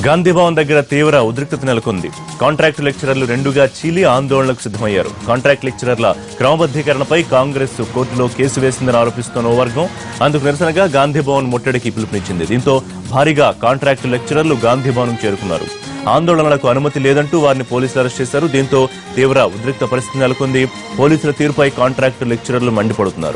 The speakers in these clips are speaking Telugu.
గాంధీ భవన్ దగ్గర తీవ్ర ఉద్రిక్తత నెలకొంది కాంట్రాక్ట్ లెక్చరర్లు రెండుగా చీలి ఆందోళనకు సిద్ధమయ్యారు కాంట్రాక్ట్ లెక్చరర్ల క్రమబద్ధీకరణపై కాంగ్రెస్ కోర్టులో కేసు వేసిందని ఆరోపిస్తున్న ఓ వర్గం అందుకు నిరసనగా గాంధీ భవన్ ముట్టడికి పిలుపునిచ్చింది దీంతో భారీగా కాంట్రాక్ట్ లెక్చరర్లు గాంధీ భవన్ చేరుకున్నారు ఆందోళనలకు అనుమతి లేదంటూ వారిని పోలీసులు అరెస్ట్ చేశారు దీంతో తీవ్ర ఉద్రిక్త పరిస్థితి నెలకొంది పోలీసుల తీరుపై కాంట్రాక్ట్ లెక్చరర్లు మండిపడుతున్నారు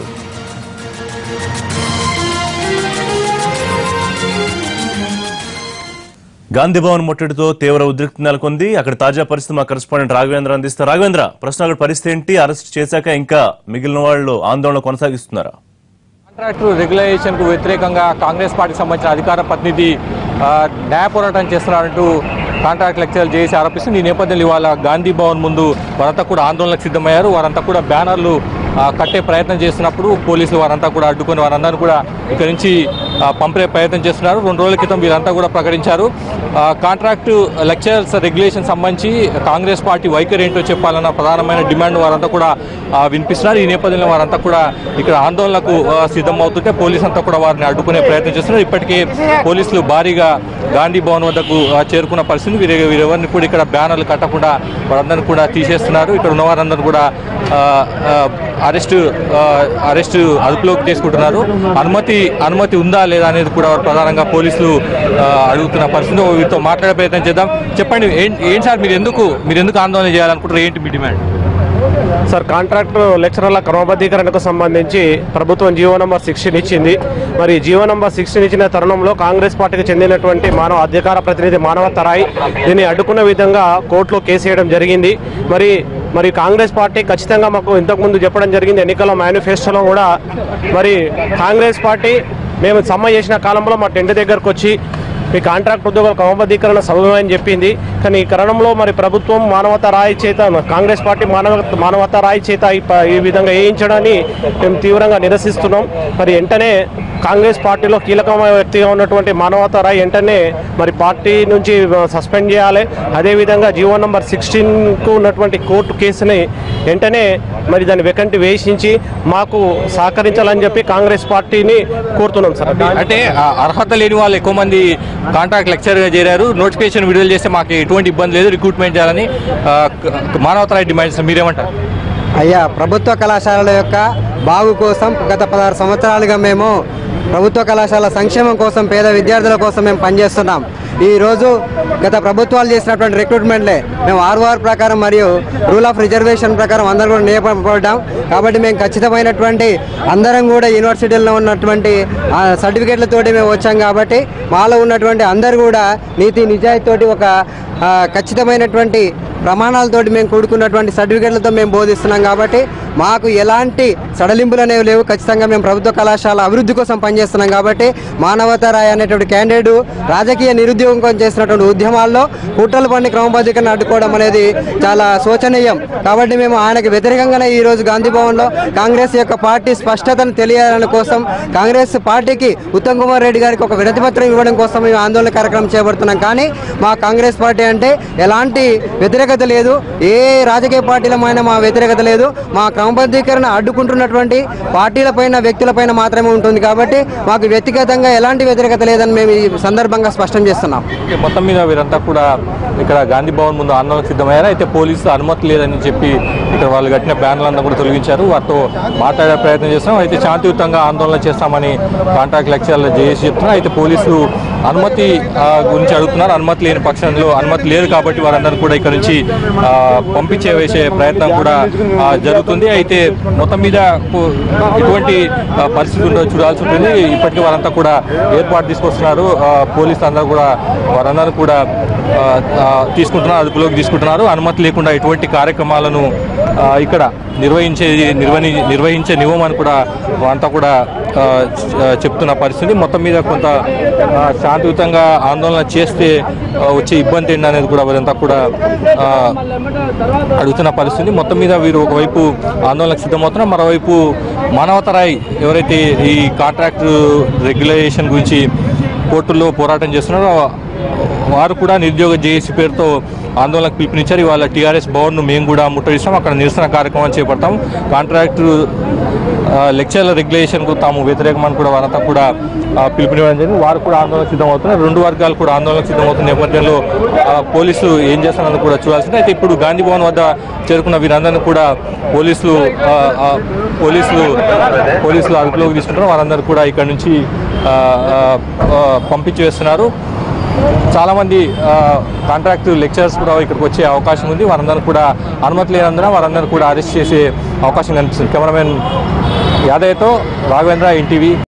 గాంధీ భవన్ ముట్టడితో తీవ్ర ఉద్రిక్తత నెలకొంది అక్కడ తాజా పరిస్థితి మా కరెస్పాండెంట్ రాఘవేంద్ర అందిస్తారు రాఘవేంద్ర ప్రశ్న అక్కడ పరిస్థితి ఏంటి అరెస్ట్ చేశాక ఇంకా మిగిలిన వాళ్ళు ఆందోళన కొనసాగిస్తున్నారా కాంట్రాక్టు రెగ్యులేషన్ కు వ్యతిరేకంగా కాంగ్రెస్ పార్టీకి సంబంధించిన అధికార ప్రతినిధి ఆ, న్యాయ పోరాటం చేస్తున్నారంటూ కాంట్రాక్ట్ లెక్చర్లు చేసి ఆరోపిస్తుంది ఈ నేపథ్యంలో ఇవాళ గాంధీ భవన్ ముందు వారంతా కూడా ఆందోళనకు సిద్ధమయ్యారు వారంతా కూడా బ్యానర్లు ఆ, కట్టే ప్రయత్నం చేస్తున్నప్పుడు పోలీసులు వారంతా కూడా అడ్డుకొని వారందరూ కూడా ఇక్కడి నుంచి ఆ, పంపే ప్రయత్నం చేస్తున్నారు రెండు రోజుల క్రితం వీరంతా కూడా ప్రకటించారు ఆ, కాంట్రాక్టు లెక్చరర్స్ రెగ్యులేషన్ సంబంధించి కాంగ్రెస్ పార్టీ వైఖరి ఏంటో చెప్పాలన్న ప్రధానమైన డిమాండ్ వారంతా కూడా ఆ, వినిపిస్తున్నారు ఈ నేపథ్యంలో వారంతా కూడా ఇక్కడ ఆందోళనకు ఆ, సిద్ధమవుతుంటే పోలీసు అంతా కూడా వారిని అడ్డుకునే ప్రయత్నం చేస్తున్నారు ఇప్పటికే పోలీసులు భారీగా గాంధీ భవన్ వద్దకు ఆ, చేరుకున్న పరిస్థితి వీరి వీరెవరిని కూడా ఇక్కడ బ్యానర్లు కట్టకుండా వారందరిని కూడా తీసేస్తున్నారు ఇక్కడ ఉన్న వారందరూ కూడా ఆ, ఆ, అరెస్ట్ ఆ, అరెస్ట్ అదుపులోకి తీసుకుంటున్నారు అనుమతి అనుమతి ఉందా లేదా అనేది కూడా వారు ప్రధానంగా పోలీసులు ఆ, అడుగుతున్న పరిస్థితి వీరితో మాట్లాడే ప్రయత్నం చేద్దాం చెప్పండి ఏం- ఏంటి సార్ మీరు ఎందుకు మీరు ఎందుకు ఆందోళన చేయాలనుకుంటారు ఏంటి మీ డిమాండ్ సార్ కాంట్రాక్ట్ లెక్చరర్ల క్రమబద్ధీకరణకు సంబంధించి ప్రభుత్వం జీవో నంబర్ సిక్స్టీన్ ఇచ్చింది మరి జీవో నంబర్ సిక్స్టీన్ ఇచ్చిన తరుణంలో కాంగ్రెస్ పార్టీకి చెందినటువంటి మానవ అధికార ప్రతినిధి మానవ తరాయి దీన్ని అడ్డుకున్న విధంగా కోర్టులో కేసు వేయడం జరిగింది మరి మరి కాంగ్రెస్ పార్టీ ఖచ్చితంగా మాకు ఇంతకుముందు చెప్పడం జరిగింది ఎన్నికల మేనిఫెస్టోలో కూడా మరి కాంగ్రెస్ పార్టీ మేము సమ్మె చేసిన కాలంలో మా టెంట్ దగ్గరకు వచ్చి మీ కాంట్రాక్ట్ ఉద్యోగుల క్రమబద్ధీకరణ సబబమని చెప్పింది కానీ ఈ కారణంలో మరి ప్రభుత్వం మానవతా రాయి చేత కాంగ్రెస్ పార్టీ మానవ మానవతా రాయి చేత ఈ ప- ఈ విధంగా వేయించడాన్ని మేము తీవ్రంగా నిరసిస్తున్నాం మరి వెంటనే కాంగ్రెస్ పార్టీలో కీలకమైన వ్యక్తిగా ఉన్నటువంటి మానవతా రాయ్ వెంటనే మరి పార్టీ నుంచి సస్పెండ్ చేయాలి అదేవిధంగా జీవో నంబర్ సిక్స్టీన్కు ఉన్నటువంటి కోర్టు కేసుని వెంటనే మరి దాన్ని వెకంటి వేసించి మాకు సహకరించాలని చెప్పి కాంగ్రెస్ పార్టీని కోరుతున్నాం సార్ అంటే ఆ, అర్హత లేని వాళ్ళు ఎక్కువ మంది కాంట్రాక్ట్ లెక్చర్గా చేరారు నోటిఫికేషన్ విడుదల చేస్తే మాకు ఎటువంటి ఇబ్బంది లేదు రిక్రూట్మెంట్ చేయాలని ఆ, క- మానవతరాయ డిమాండ్స్ మీరేమంటారు అయ్యా ప్రభుత్వ కళాశాలల యొక్క బాగు కోసం గత పదహారు సంవత్సరాలుగా మేము ప్రభుత్వ కళాశాల సంక్షేమం కోసం పేద విద్యార్థుల కోసం మేము పనిచేస్తున్నాం ఈ రోజు గత ప్రభుత్వాలు చేసినటువంటి రిక్రూట్మెంట్లే మేము ఆర్ఓఆర్ ప్రకారం మరియు రూల్ ఆఫ్ రిజర్వేషన్ ప్రకారం అందరం కూడా నియమపడ్డాం కాబట్టి మేము ఖచ్చితమైనటువంటి అందరం కూడా యూనివర్సిటీల్లో ఉన్నటువంటి ఆ సర్టిఫికేట్లతోటి మేము వచ్చాం కాబట్టి మాలో ఉన్నటువంటి అందరు కూడా నీతి నిజాయితీతోటి ఒక ఆ, ఖచ్చితమైనటువంటి ప్రమాణాలతోటి మేము కూడుకున్నటువంటి సర్టిఫికేట్లతో మేము బోధిస్తున్నాం కాబట్టి మాకు ఎలాంటి సడలింపులు అనేవి లేవు ఖచ్చితంగా మేము ప్రభుత్వ కళాశాల అభివృద్ధి కోసం పనిచేస్తున్నాం కాబట్టి మానవతా రాయ్ అనేటువంటి క్యాండిడేట్ రాజకీయ నిరుద్యోగం కోసం చేసినటువంటి ఉద్యమాల్లో కుట్రలు పని క్రమబద్ధీకరణ అడ్డుకోవడం అనేది చాలా శోచనీయం కాబట్టి మేము ఆయనకు వ్యతిరేకంగానే ఈ రోజు గాంధీ భవన్లో కాంగ్రెస్ యొక్క పార్టీ స్పష్టతను తెలియాలని కోసం కాంగ్రెస్ పార్టీకి ఉత్తమ్ కుమార్ రెడ్డి గారికి ఒక వినతి పత్రం ఇవ్వడం కోసం మేము ఆందోళన కార్యక్రమం చేపడుతున్నాం కానీ మా కాంగ్రెస్ పార్టీ అంటే ఎలాంటి వ్యతిరేకత లేదు ఏ రాజకీయ పార్టీలమైన మా వ్యతిరేకత లేదు మా క్రమబద్ధీకరణ అడ్డుకుంటున్నటువంటి పార్టీలపైన వ్యక్తులపైన మాత్రమే ఉంటుంది కాబట్టి మాకు వ్యక్తిగతంగా ఎలాంటి వ్యతిరేకత లేదని మేము ఈ సందర్భంగా స్పష్టం చేస్తున్నాం ఓకే, మొత్తం మీద వీరంతా కూడా ఇక్కడ గాంధీ భవన్ ముందు ఆందోళన సిద్ధమయ్యారు అయితే పోలీసులు అనుమతి లేదని చెప్పి ఇక్కడ వాళ్ళు కట్టిన బ్యానర్లను కూడా తొలగించారు వారితో మాట్లాడే ప్రయత్నం చేస్తున్నాం అయితే శాంతియుతంగా ఆందోళన చేస్తామని కాంట్రాక్ట్ లెక్చర్లు చేసి చెప్తున్నారు అయితే పోలీసులు అనుమతి ఆ, గురించి అడుగుతున్నారు అనుమతి లేని పక్షంలో అనుమతి లేదు కాబట్టి వారందరూ కూడా ఇక్కడ నుంచి ఆ, పంపించే వేసే ప్రయత్నం కూడా ఆ, జరుగుతుంది అయితే మొత్తం మీద పు- ఎటువంటి ఆ, పరిస్థితి ఉందో చూడాల్సి ఉంటుంది ఇప్పటికీ వారంతా కూడా ఏర్పాటు తీసుకొస్తున్నారు ఆ, పోలీసులు అందరూ కూడా వారందరూ కూడా ఆ, ఆ, తీసుకుంటున్నారు అదుపులోకి తీసుకుంటున్నారు అనుమతి లేకుండా ఎటువంటి కార్యక్రమాలను ఆ, ఇక్కడ నిర్వహించే నిర్వహి నిర్వహించే నియమని కూడా అంతా కూడా ఆ, చ- చెప్తున్న పరిస్థితి మొత్తం మీద కొంత ఆ, శాంతియుతంగా ఆందోళన చేస్తే ఆ, వచ్చే ఇబ్బంది ఏంటి అనేది కూడా వారంతా కూడా ఆ, అడుగుతున్న పరిస్థితి మొత్తం మీద వీరు ఒకవైపు ఆందోళనకు సిద్ధమవుతున్నారు మరోవైపు మానవతరాయ్ ఎవరైతే ఈ కాంట్రాక్ట్ రెగ్యులేషన్ గురించి కోర్టుల్లో పోరాటం చేస్తున్నారో వారు కూడా నిరుద్యోగ జేఏసీ పేరుతో ఆందోళనకు పిలుపునిచ్చారు ఇవాళ టీఆర్ఎస్ భవన్ను మేము కూడా ముట్టడిస్తాం అక్కడ నిరసన కార్యక్రమం చేపడతాం కాంట్రాక్టు ఆ, లెక్చర్ల రెగ్యులేషన్కు తాము వ్యతిరేకమని కూడా వారంతా కూడా ఆ, పిలుపునివ్వడం జరిగింది వారు కూడా ఆందోళన సిద్ధమవుతున్నారు రెండు వర్గాలు కూడా ఆందోళన సిద్ధమవుతున్న నేపథ్యంలో ఆ, పోలీసులు ఏం చేస్తారన్నది కూడా చూడాల్సింది అయితే ఇప్పుడు గాంధీ భవన్ వద్ద చేరుకున్న వీరందరినీ కూడా పోలీసులు ఆ, ఆ, పోలీసులు పోలీసులు అదుపులోకి తీసుకుంటారు వారందరూ కూడా ఇక్కడ నుంచి ఆ, ఆ, ఆ, పంపించి వేస్తున్నారు చాలా మంది ఆ, కాంట్రాక్ట్ లెక్చరర్స్ కూడా ఇక్కడికి వచ్చే అవకాశం ఉంది వారందరూ కూడా అనుమతి లేనందున వారందరూ కూడా అరెస్ట్ చేసే అవకాశం కనిపిస్తుంది కెమెరామెన్ యాదయ్యతో రాఘవేంద్ర ఎన్టీవీ